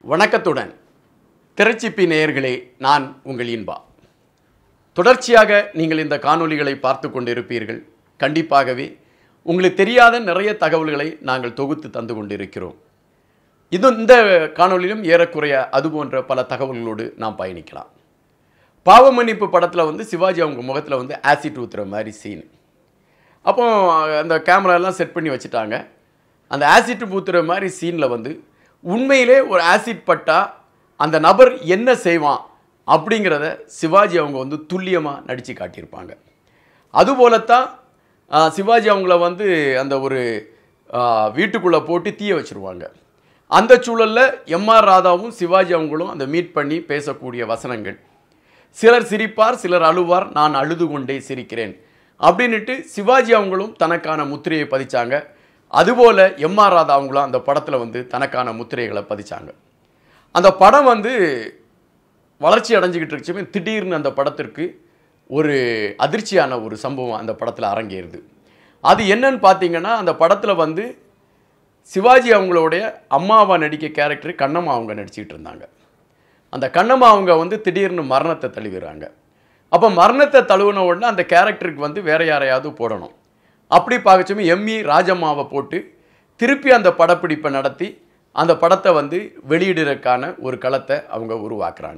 வணக்கத்துடன் திரைச்சிப்பி நேயர்களே நான் உங்கள் இன்பா தொடர்ச்சியாக நீங்கள் இந்த காணொளிகளை பார்த்து கொண்டிருப்பீர்கள் கண்டிப்பாகவே உங்களுக்கு தெரியாத நிறைய தகவல்களை நாங்கள் தொகுத்து தந்து கொண்டிருக்கிறோம் இது இந்த காணொளியிலும் ஏறக்குறைய அது போன்ற பல தகவல்களோடு நாம் பயணிக்கலாம் பாவமன்னிப்பு படத்தில் வந்து சிவாஜி அவங்க முகத்தில் வந்து ஆசிட் ஊற்றுற மாதிரி சீன் அப்போ அந்த கேமரா எல்லாம் செட் பண்ணி வச்சுட்டாங்க அந்த ஆசிட் ஊற்றுற மாதிரி சீனில் வந்து உண்மையிலே ஒரு ஆசிட் பட்டா அந்த நபர் என்ன செய்வான் அப்படிங்கிறத சிவாஜி அவங்க வந்து துல்லியமாக நடித்து காட்டியிருப்பாங்க அதுபோலத்தான் ஆ, சிவாஜி அவங்கள வந்து அந்த ஒரு வீட்டுக்குள்ளே போட்டு தீய வச்சுருவாங்க அந்த சூழலில் எம்ஆர் ராதாவும் சிவாஜி அவங்களும் அந்த மீட் பண்ணி பேசக்கூடிய வசனங்கள் சிலர் சிரிப்பார் சிலர் அழுவார் நான் அழுது கொண்டே சிரிக்கிறேன் அப்படின்னுட்டு சிவாஜி அவங்களும் தனக்கான முத்திரையை பதிச்சாங்க அதுபோல் எம்ஆர் ராதா அவங்களும் அந்த படத்தில் வந்து தனக்கான முத்திரைகளை பதிச்சாங்க அந்த படம் வந்து வளர்ச்சி அடைஞ்சிக்கிட்டு இருக்குச்சுமே திடீர்னு அந்த படத்திற்கு ஒரு அதிர்ச்சியான ஒரு சம்பவம் அந்த படத்தில் அரங்கேறுது அது என்னன்னு பார்த்தீங்கன்னா அந்த படத்தில் வந்து சிவாஜி அவங்களுடைய அம்மாவா நடிக்க கேரக்டர் கண்ணம்மா அவங்க நடிச்சிட்டு இருந்தாங்க அந்த கண்ணம்மா அவங்க வந்து திடீர்னு மரணத்தை தழுவிறாங்க அப்போ மரணத்தை தழுவின உடனே அந்த கேரக்டருக்கு வந்து வேற யாரையாவது போடணும் அப்படி பார்க்கச்சுமே எம்இ ராஜம்மாவை போட்டு திருப்பி அந்த படப்பிடிப்பை நடத்தி அந்த படத்தை வந்து வெளியிடுறதுக்கான ஒரு களத்தை அவங்க உருவாக்குறாங்க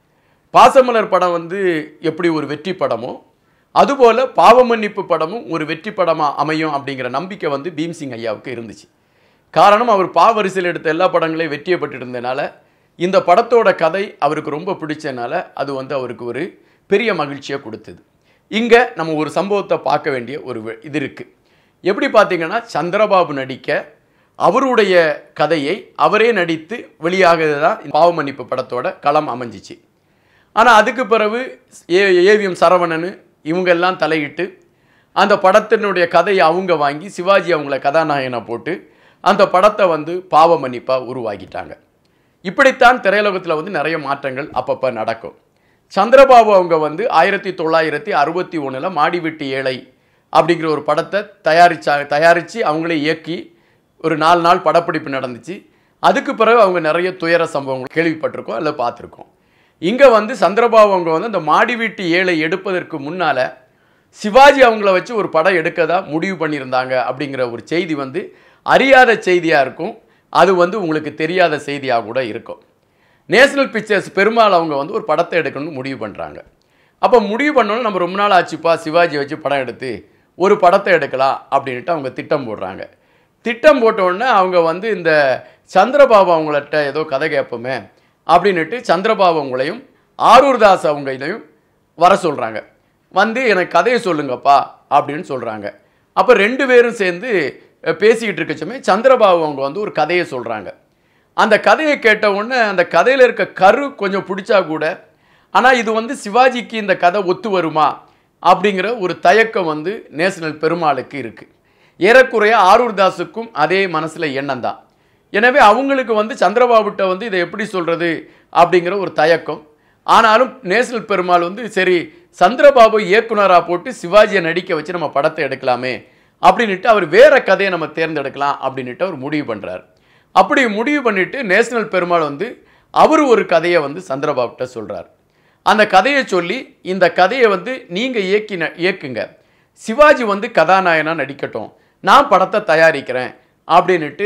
பாசமலர் படம் வந்து எப்படி ஒரு வெற்றி படமோ அதுபோல் பாவமன்னிப்பு படமும் ஒரு வெற்றி படமாக அமையும் அப்படிங்கிற நம்பிக்கை வந்து பீம்சிங் ஐயாவுக்கு இருந்துச்சு காரணம் அவர் பாவரிசையில் எடுத்த எல்லா படங்களையும் வெற்றியை பெற்றுட்டு இருந்தனால இந்த படத்தோட கதை அவருக்கு ரொம்ப பிடிச்சனால அது வந்து அவருக்கு ஒரு பெரிய மகிழ்ச்சியை கொடுத்தது இங்கே நம்ம ஒரு சம்பவத்தை பார்க்க வேண்டிய ஒரு வே- இது இருக்குது எப்படி பார்த்தீங்கன்னா சந்திரபாபு நடிக்க அவருடைய கதையை அவரே நடித்து வெளியாகிறது தான் பாவமன்னிப்பு படத்தோட களம் அமைஞ்சிச்சு ஆனால் அதுக்கு பிறகு ஏ ஏவிஎம் சரவணன் இவங்கெல்லாம் தலையிட்டு அந்த படத்தினுடைய கதையை அவங்க வாங்கி சிவாஜி அவங்கள கதாநாயகனை போட்டு அந்த படத்தை வந்து பாவ மன்னிப்பாக உருவாக்கிட்டாங்க இப்படித்தான் திரையுலகத்தில் வந்து நிறைய மாற்றங்கள் அப்பப்போ நடக்கும் சந்திரபாபு அவங்க வந்து ஆயிரத்தி தொள்ளாயிரத்தி அறுபத்தி ஒன்றில் மாடிவெட்டி ஏழை அப்படிங்கிற ஒரு படத்தை தயாரிச்சா தயாரித்து அவங்களே இயக்கி ஒரு நாலு நாள் படப்பிடிப்பு நடந்துச்சு அதுக்கு பிறகு அவங்க நிறைய துயர சம்பவங்கள் கேள்விப்பட்டிருக்கோம் இல்லை பார்த்துருக்கோம் இங்கே வந்து சந்திரபாபு அவங்க வந்து அந்த மாடி வீட்டு ஏழை எடுப்பதற்கு முன்னால் சிவாஜி அவங்கள வச்சு ஒரு படம் எடுக்கதா முடிவு பண்ணியிருந்தாங்க அப்படிங்கிற ஒரு செய்தி வந்து அறியாத செய்தியாக இருக்கும் அது வந்து உங்களுக்கு தெரியாத செய்தியாக கூட இருக்கும் நேஷனல் பிக்சர்ஸ் பெருமாள் அவங்க வந்து ஒரு படத்தை எடுக்கணும்னு முடிவு பண்ணுறாங்க அப்போ முடிவு பண்ணோன்னு நம்ம ரொம்ப நாள் ஆச்சுப்பா சிவாஜி வச்சு படம் எடுத்து ஒரு படத்தை எடுக்கலாம் அப்படின்ட்டு அவங்க திட்டம் போடுறாங்க திட்டம் போட்ட உடனே அவங்க வந்து இந்த சந்திரபாபு அவங்கள்ட்ட ஏதோ கதை கேட்போமே அப்படின்னுட்டு சந்திரபாபு அவங்களையும் ஆரூர்தாஸ் அவங்களையும் வர சொல்கிறாங்க வந்து எனக்கு கதையை சொல்லுங்கப்பா அப்படின்னு சொல்கிறாங்க அப்போ ரெண்டு பேரும் சேர்ந்து அஹ், பேசிக்கிட்டு இருக்கச்சுமே சந்திரபாபு அவங்க வந்து ஒரு கதையை சொல்கிறாங்க அந்த கதையை கேட்ட உடனே அந்த கதையில் இருக்க கரு கொஞ்சம் பிடிச்சா கூட ஆனால் இது வந்து சிவாஜிக்கு இந்த கதை ஒத்து வருமா அப்படிங்கிற ஒரு தயக்கம் வந்து நேஷனல் பெருமாளுக்கு இருக்குது ஏறக்குறைய ஆரூர்தாஸுக்கும் அதே மனசில் எண்ணம் தான் எனவே அவங்களுக்கு வந்து சந்திரபாபுட்ட வந்து இதை எப்படி சொல்கிறது அப்படிங்கிற ஒரு தயக்கம் ஆனாலும் நேஷனல் பெருமாள் வந்து சரி சந்திரபாபு இயக்குனராக போட்டு சிவாஜியை நடிக்க வச்சு நம்ம படத்தை எடுக்கலாமே அப்படின்னுட்டு அவர் வேற கதையை நம்ம தேர்ந்தெடுக்கலாம் அப்படின்னுட்டு அவர் முடிவு பண்ணுறார் அப்படி முடிவு பண்ணிட்டு நேஷனல் பெருமாள் வந்து அவர் ஒரு கதையை வந்து சந்திரபாபுட்ட சொல்கிறார் அந்த கதையை சொல்லி இந்த கதையை வந்து நீங்கள் இயக்கின இயக்குங்க சிவாஜி வந்து கதாநாயகனாக நடிக்கட்டும் நான் படத்தை தயாரிக்கிறேன் அப்படின்னுட்டு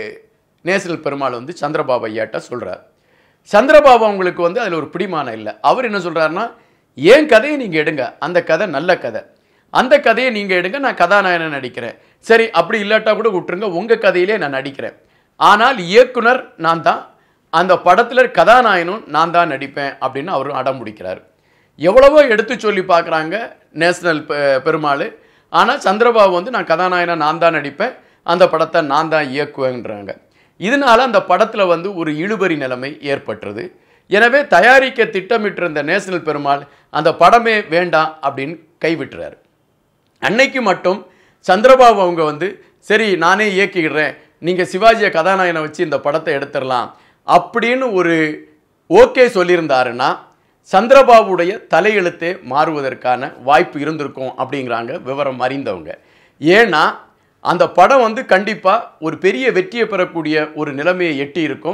நேஷனல் பெருமாள் வந்து சந்திரபாபு ஐயாட்ட சொல்கிறார் சந்திரபாபு அவங்களுக்கு வந்து அதில் ஒரு பிடிமானம் இல்லை அவர் என்ன சொல்கிறாருன்னா ஏன் கதையை நீங்கள் எடுங்க அந்த கதை நல்ல கதை அந்த கதையை நீங்கள் எடுங்க நான் கதாநாயகனை நடிக்கிறேன் சரி அப்படி இல்லாட்டா கூட விட்டுருங்க உங்கள் கதையிலே நான் நடிக்கிறேன் ஆனால் இயக்குனர் நான் தான் அந்த படத்தில் கதாநாயகனும் நான் தான் நடிப்பேன் அப்படின்னு அவரும் அடம் முடிக்கிறார் எவ்வளவோ எடுத்து சொல்லி பார்க்குறாங்க நேஷனல் பெ- பெருமாள் ஆனால் சந்திரபாபு வந்து நான் கதாநாயகனை நான் தான் நடிப்பேன் அந்த படத்தை நான் தான் இயக்குவேன்றாங்க இதனால அந்த படத்தில் வந்து ஒரு இழுபறி நிலைமை ஏற்பட்டுறது எனவே தயாரிக்க திட்டமிட்டிருந்த நேஷனல் பெருமாள் அந்த படமே வேண்டாம் அப்படின்னு கைவிட்டுறாரு அன்னைக்கு மட்டும் சந்திரபாபு அவங்க வந்து சரி நானே இயக்கிடுறேன் நீங்கள் சிவாஜியை கதாநாயகனை வச்சு இந்த படத்தை எடுத்துடலாம் அப்படின்னு ஒரு ஓகே சொல்லியிருந்தாருன்னா சந்திரபாபுடைய தலையெழுத்தே மாறுவதற்கான வாய்ப்பு இருந்திருக்கும் அப்படிங்கிறாங்க விவரம் அறிந்தவங்க ஏன்னா அந்த படம் வந்து கண்டிப்பாக ஒரு பெரிய வெற்றியை பெறக்கூடிய ஒரு நிலைமையை எட்டி இருக்கும்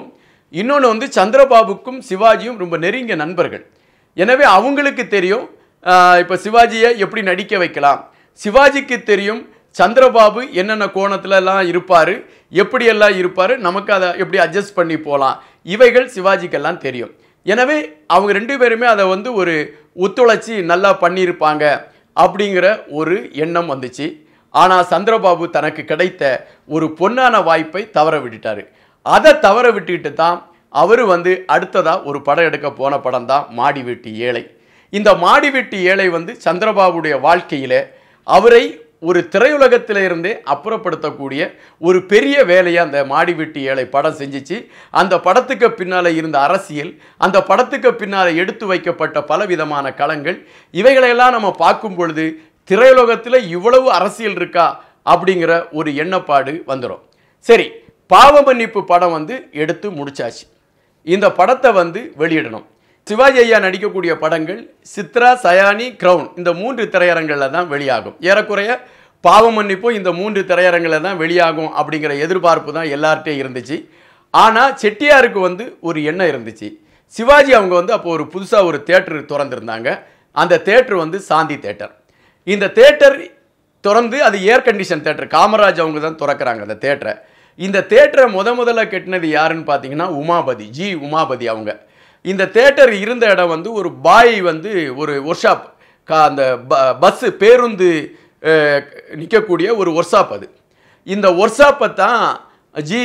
இன்னொன்று வந்து சந்திரபாபுக்கும் சிவாஜியும் ரொம்ப நெருங்கிய நண்பர்கள் எனவே அவங்களுக்கு தெரியும் இப்போ சிவாஜியை எப்படி நடிக்க வைக்கலாம் சிவாஜிக்கு தெரியும் சந்திரபாபு என்னென்ன கோணத்துலலாம் இருப்பார் எப்படியெல்லாம் இருப்பார் நமக்கு அதை எப்படி அட்ஜஸ்ட் பண்ணி போகலாம் இவைகள் சிவாஜிக்கெல்லாம் தெரியும் எனவே அவங்க ரெண்டு பேருமே அதை வந்து ஒரு ஒத்துழைச்சி நல்லா பண்ணியிருப்பாங்க அப்படிங்கிற ஒரு எண்ணம் வந்துச்சு ஆனால் சந்திரபாபு தனக்கு கிடைத்த ஒரு பொன்னான வாய்ப்பை தவற விட்டுட்டாரு அதை தவற விட்டுக்கிட்டு தான் அவர் வந்து அடுத்ததாக ஒரு படம் எடுக்க போன படம் தான் மாடி வீட்டு ஏழை இந்த மாடி வீட்டு ஏழை வந்து சந்திரபாபுடைய வாழ்க்கையில் அவரை ஒரு திரையுலகத்தில இருந்தே அப்புறப்படுத்தக்கூடிய ஒரு பெரிய வேலையை அந்த மாடி வீட்டு ஏழை படம் செஞ்சிச்சு அந்த படத்துக்கு பின்னால் இருந்த அரசியல் அந்த படத்துக்கு பின்னால் எடுத்து வைக்கப்பட்ட பலவிதமான களங்கள் இவைகளையெல்லாம் நம்ம பார்க்கும் பொழுது திரையுலகத்தில் இவ்வளவு அரசியல் இருக்கா அப்படிங்கிற ஒரு எண்ணப்பாடு வந்துடும் சரி பாவ மன்னிப்பு படம் வந்து எடுத்து முடிச்சாச்சு இந்த படத்தை வந்து வெளியிடணும் சிவாஜி ஐயா நடிக்கக்கூடிய படங்கள் சித்ரா சயானி கிரவுன் இந்த மூன்று திரையரங்களில் தான் வெளியாகும் ஏறக்குறைய பாவ மன்னிப்பும் இந்த மூன்று திரையரங்களில் தான் வெளியாகும் அப்படிங்கிற எதிர்பார்ப்பு தான் எல்லார்ட்டையும் இருந்துச்சு ஆனால் செட்டியாருக்கு வந்து ஒரு எண்ணம் இருந்துச்சு சிவாஜி அவங்க வந்து அப்போ ஒரு புதுசாக ஒரு தேட்டர் திறந்திருந்தாங்க அந்த தேட்டர் வந்து சாந்தி தேட்டர் இந்த தேட்டர் திறந்து அது ஏர் கண்டிஷன் தேட்டர் காமராஜ் அவங்க தான் திறக்கிறாங்க அந்த தேட்டரை இந்த தேட்டரை முத முதல்ல கட்டினது யாருன்னு பார்த்தீங்கன்னா உமாபதி ஜி உமாபதி அவங்க இந்த தேட்டர் இருந்த இடம் வந்து ஒரு பாய் வந்து ஒரு ஒர்க் ஷாப் அந்த பஸ்ஸு பேருந்து நிற்கக்கூடிய ஒரு ஒர்க் ஷாப் அது இந்த ஒர்க் ஷாப்பை தான் ஜி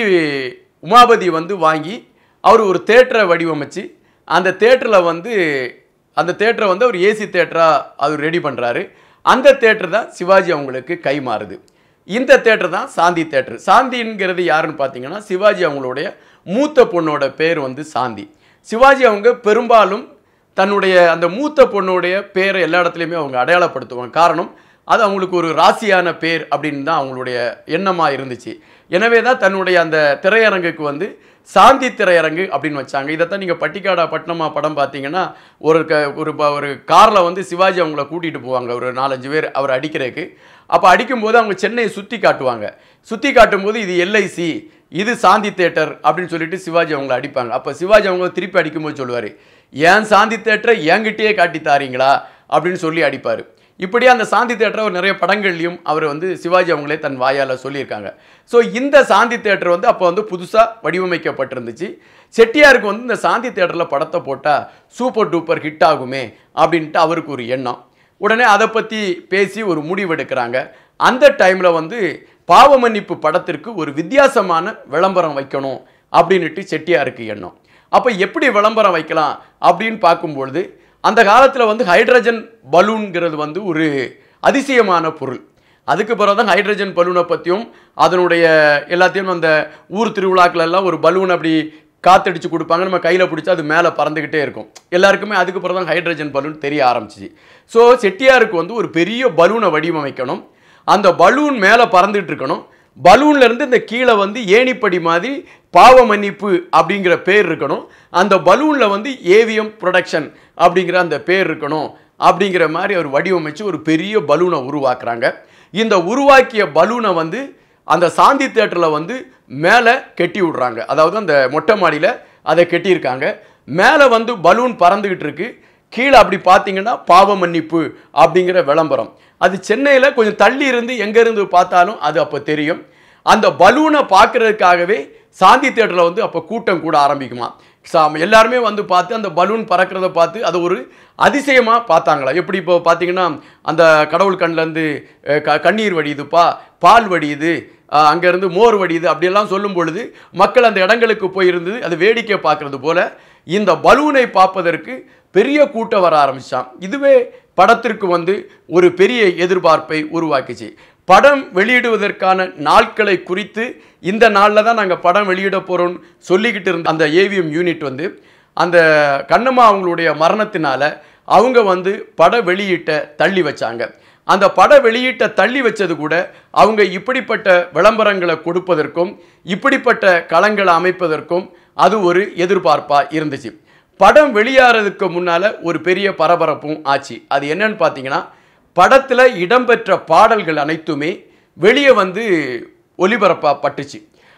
உமாபதி வந்து வாங்கி அவர் ஒரு தேட்டரை வடிவமைச்சு அந்த தேட்டரில் வந்து அந்த தேட்டரை வந்து அவர் ஏசி தேட்டராக அவர் ரெடி பண்ணுறாரு அந்த தேட்டர் தான் சிவாஜி அவங்களுக்கு கை மாறுது இந்த தேட்டர் தான் சாந்தி தேட்டர் சாந்திங்கிறது யாருன்னு பார்த்தீங்கன்னா சிவாஜி அவங்களுடைய மூத்த பொண்ணோட பேர் வந்து சாந்தி சிவாஜி அவங்க பெரும்பாலும் தன்னுடைய அந்த மூத்த பொண்ணுடைய பேரை எல்லா இடத்துலையுமே அவங்க அடையாளப்படுத்துவாங்க காரணம் அது அவங்களுக்கு ஒரு ராசியான பேர் அப்படின்னு தான் அவங்களுடைய எண்ணமாக இருந்துச்சு எனவே தான் தன்னுடைய அந்த திரையரங்குக்கு வந்து சாந்தி திரையரங்கு அப்படின்னு வச்சாங்க இதைத்தான் நீங்கள் பட்டிக்காடா பட்டினமா படம் பார்த்தீங்கன்னா ஒரு க ஒரு ப- ஒரு காரில் வந்து சிவாஜி அவங்கள கூட்டிகிட்டு போவாங்க ஒரு நாலஞ்சு பேர் அவர் அடிக்கிறதுக்கு அப்போ அடிக்கும்போது அவங்க சென்னையை சுற்றி காட்டுவாங்க சுற்றி காட்டும்போது இது எல்ஐசி இது சாந்தி தேட்டர் அப்படின்னு சொல்லிட்டு சிவாஜி அவங்கள அடிப்பாங்க அப்போ சிவாஜி அவங்க திருப்பி அடிக்கும்போது சொல்லுவார் ஏன் சாந்தி தேட்டரை என்கிட்டயே காட்டி தாரீங்களா அப்படின்னு சொல்லி அடிப்பார் இப்படியே அந்த சாந்தி தேட்டரை ஒரு நிறைய படங்கள்லையும் அவர் வந்து சிவாஜி அவங்களே தன் வாயால் சொல்லியிருக்காங்க ஸோ இந்த சாந்தி தேட்டர் வந்து அப்போ வந்து புதுசாக வடிவமைக்கப்பட்டிருந்துச்சு செட்டியாருக்கு வந்து இந்த சாந்தி தேட்டரில் படத்தை போட்டால் சூப்பர் டூப்பர் ஹிட் ஆகுமே அப்படின்ட்டு அவருக்கு ஒரு எண்ணம் உடனே அதை பற்றி பேசி ஒரு முடிவெடுக்கிறாங்க அந்த டைமில் வந்து பாவ மன்னிப்பு படத்திற்கு ஒரு வித்தியாசமான விளம்பரம் வைக்கணும் அப்படின்னுட்டு செட்டியாருக்கு எண்ணம் அப்போ எப்படி விளம்பரம் வைக்கலாம் அப்படின்னு பார்க்கும்பொழுது அந்த காலத்தில் வந்து ஹைட்ரஜன் பலூன்கிறது வந்து ஒரு அதிசயமான பொருள் அதுக்கு பிறகு தான் ஹைட்ரஜன் பலூனை பற்றியும் அதனுடைய எல்லாத்தையும் அந்த ஊர் திருவிழாக்கள் எல்லாம் ஒரு பலூன் அப்படி காத்தடிச்சு கொடுப்பாங்க நம்ம கையில் பிடிச்சா அது மேலே பறந்துக்கிட்டே இருக்கும் எல்லாருக்குமே அதுக்கு பிறகு தான் ஹைட்ரஜன் பலூன் தெரிய ஆரம்பிச்சிச்சு ஸோ செட்டியாருக்கு வந்து ஒரு பெரிய பலூனை வடிவமைக்கணும் அந்த பலூன் மேலே பறந்துட்டு இருக்கணும் பலூன்ல இருந்து இந்த கீழே வந்து ஏணிப்படி மாதிரி பாவ மன்னிப்பு அப்படிங்கிற பேர் இருக்கணும் அந்த பலூனில் வந்து ஏவிஎம் ப்ரொடக்ஷன் அப்படிங்கிற அந்த பேர் இருக்கணும் அப்படிங்கிற மாதிரி அவர் வடிவமைச்சு ஒரு பெரிய பலூனை உருவாக்குறாங்க இந்த உருவாக்கிய பலூனை வந்து அந்த சாந்தி தேட்டரில் வந்து மேலே கெட்டி விடுறாங்க அதாவது அந்த மொட்டை மாடியில் அதை கெட்டியிருக்காங்க மேலே வந்து பலூன் பறந்துக்கிட்டு இருக்கு கீழே அப்படி பார்த்தீங்கன்னா பாவ மன்னிப்பு அப்படிங்கிற விளம்பரம் அது சென்னையில் கொஞ்சம் தள்ளி இருந்து எங்கேருந்து பார்த்தாலும் அது அப்போ தெரியும் அந்த பலூனை பார்க்கறதுக்காகவே சாந்தி தேட்டரில் வந்து அப்போ கூட்டம் கூட ஆரம்பிக்குமா சா- எல்லாருமே வந்து பார்த்து அந்த பலூன் பறக்கிறத பார்த்து அது ஒரு அதிசயமாக பார்த்தாங்களா எப்படி இப்போ பார்த்தீங்கன்னா அந்த கடவுள் கண்ணிலேருந்து க கண்ணீர் வடியுதுப்பா பால் வடியுது அஹ், அங்கேருந்து மோர் வடியுது அப்படியெல்லாம் சொல்லும் பொழுது மக்கள் அந்த இடங்களுக்கு போயிருந்து அது வேடிக்கை பார்க்கறது போல இந்த பலூனை பார்ப்பதற்கு பெரிய கூட்டம் வர ஆரம்பிச்சான் இதுவே படத்திற்கு வந்து ஒரு பெரிய எதிர்பார்ப்பை உருவாக்குச்சு படம் வெளியிடுவதற்கான நாட்களை குறித்து இந்த நாளில் தான் நாங்கள் படம் வெளியிட போகிறோம்னு சொல்லிக்கிட்டு இருந்த அந்த ஏவிஎம் யூனிட் வந்து அந்த கண்ணம்மா அவங்களுடைய மரணத்தினால அவங்க வந்து பட வெளியீட்டை தள்ளி வச்சாங்க அந்த பட வெளியீட்டை தள்ளி வச்சது கூட அவங்க இப்படிப்பட்ட விளம்பரங்களை கொடுப்பதற்கும் இப்படிப்பட்ட களங்களை அமைப்பதற்கும் அது ஒரு எதிர்பார்ப்பாக இருந்துச்சு படம் வெளியாகிறதுக்கு முன்னால் ஒரு பெரிய பரபரப்பும் ஆச்சு அது என்னன்னு பார்த்தீங்கன்னா படத்தில் இடம்பெற்ற பாடல்கள் அனைத்துமே வெளியே வந்து ஒளிபரப்பப்பட்டுச்சு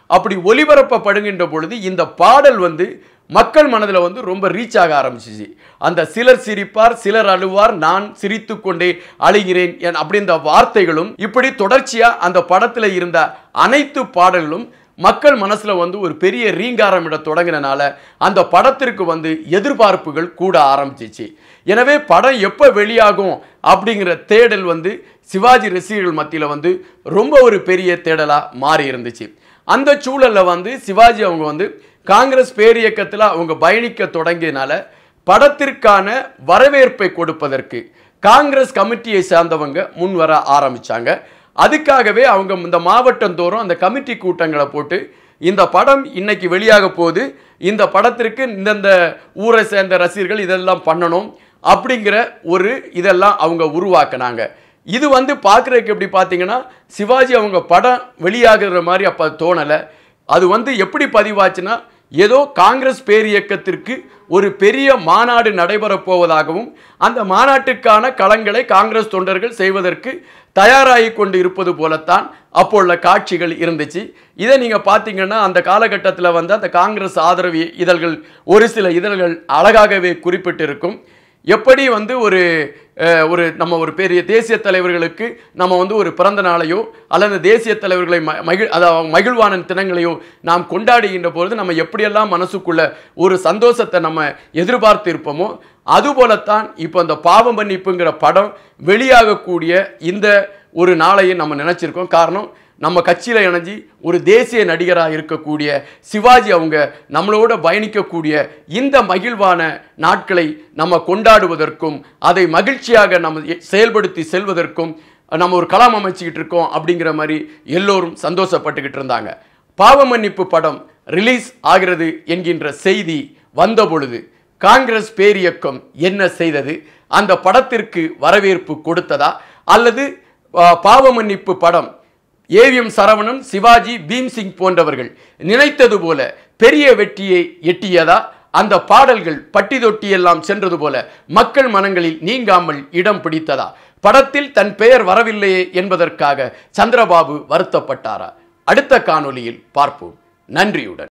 அப்படி ஒளிபரப்பப்படுகின்ற பொழுது இந்த பாடல் வந்து மக்கள் மனதில் வந்து ரொம்ப ரீச் ஆக ஆரம்பிச்சிச்சு அந்த சிலர் சிரிப்பார் சிலர் அழுவார் நான் சிரித்து கொண்டே அழுகிறேன் என் அப்படின்ற வார்த்தைகளும் இப்படி தொடர்ச்சியா அந்த படத்தில் இருந்த அனைத்து பாடல்களும் மக்கள் மனசுல வந்து ஒரு பெரிய ரீங்காரம் இட தொடங்கினால அந்த படத்திற்கு வந்து எதிர்பார்ப்புகள் கூட ஆரம்பிச்சிச்சு எனவே படம் எப்போ வெளியாகும் அப்படிங்கிற தேடல் வந்து சிவாஜி ரசிகர்கள் மத்தியில் வந்து ரொம்ப ஒரு பெரிய தேடலாக மாறி இருந்துச்சு அந்த சூழல்ல வந்து சிவாஜி அவங்க வந்து காங்கிரஸ் பேரியக்கத்தில் அவங்க பயணிக்க தொடங்கியனால படத்திற்கான வரவேற்பை கொடுப்பதற்கு காங்கிரஸ் கமிட்டியை சார்ந்தவங்க முன் வர ஆரம்பிச்சாங்க அதுக்காகவே அவங்க இந்த மாவட்டம் தோறும் அந்த கமிட்டி கூட்டங்களை போட்டு இந்த படம் இன்னைக்கு வெளியாக போகுது இந்த படத்திற்கு இந்தந்த ஊரை சேர்ந்த ரசிகர்கள் இதெல்லாம் பண்ணணும் அப்படிங்கிற ஒரு இதெல்லாம் அவங்க உருவாக்குனாங்க இது வந்து பார்க்குறதுக்கு எப்படி பார்த்தீங்கன்னா சிவாஜி அவங்க படம் வெளியாகிற மாதிரி அப்போ தோணலை அது வந்து எப்படி பதிவாச்சுன்னா ஏதோ காங்கிரஸ் பேரியக்கத்திற்கு ஒரு பெரிய மாநாடு நடைபெறப் போவதாகவும் அந்த மாநாட்டுக்கான களங்களை காங்கிரஸ் தொண்டர்கள் செய்வதற்கு தயாராகி கொண்டு இருப்பது போலத்தான் அப்போ உள்ள காட்சிகள் இருந்துச்சு இதை நீங்கள் பார்த்தீங்கன்னா அந்த காலகட்டத்தில் வந்து அந்த காங்கிரஸ் ஆதரவு இதழ்கள் ஒரு சில இதழ்கள் அழகாகவே குறிப்பிட்டிருக்கும் எப்படி வந்து ஒரு அஹ், ஒரு நம்ம ஒரு பெரிய தேசிய தலைவர்களுக்கு நம்ம வந்து ஒரு பிறந்த நாளையோ அல்லது தேசிய தலைவர்களை ம- மகிழ் அதாவது மகிழ்வான தினங்களையோ நாம் கொண்டாடுகின்ற பொழுது நம்ம எப்படியெல்லாம் மனசுக்குள்ள ஒரு சந்தோஷத்தை நம்ம எதிர்பார்த்து இருப்போமோ அதுபோலத்தான் இப்போ அந்த பாவ மன்னிப்புங்கிற படம் வெளியாகக்கூடிய இந்த ஒரு நாளையும் நம்ம நினைச்சிருக்கோம் காரணம் நம்ம கட்சியில் இணைஞ்சி ஒரு தேசிய நடிகராக இருக்கக்கூடிய சிவாஜி அவங்க நம்மளோட பயணிக்கக்கூடிய இந்த மகிழ்வான நாட்களை நம்ம கொண்டாடுவதற்கும் அதை மகிழ்ச்சியாக நம்ம எ- செயல்படுத்தி செல்வதற்கும் நம்ம ஒரு களம் அமைச்சுக்கிட்டு இருக்கோம் அப்படிங்கிற மாதிரி எல்லோரும் சந்தோஷப்பட்டுக்கிட்டு இருந்தாங்க பாவ மன்னிப்பு படம் ரிலீஸ் ஆகிறது என்கின்ற செய்தி வந்த பொழுது காங்கிரஸ் பேரியக்கம் என்ன செய்தது அந்த படத்திற்கு வரவேற்பு கொடுத்ததா அல்லது ஆ, பாவ மன்னிப்பு படம் ஏவிஎம் சரவணன் சிவாஜி பீம்சிங் போன்றவர்கள் நினைத்தது போல பெரிய வெற்றியை எட்டியதா அந்த பாடல்கள் பட்டி தொட்டி எல்லாம் சென்றது போல மக்கள் மனங்களில் நீங்காமல் இடம் பிடித்ததா படத்தில் தன் பெயர் வரவில்லையே என்பதற்காக சந்திரபாபு வருத்தப்பட்டாரா அடுத்த காணொளியில் பார்ப்போம் நன்றியுடன்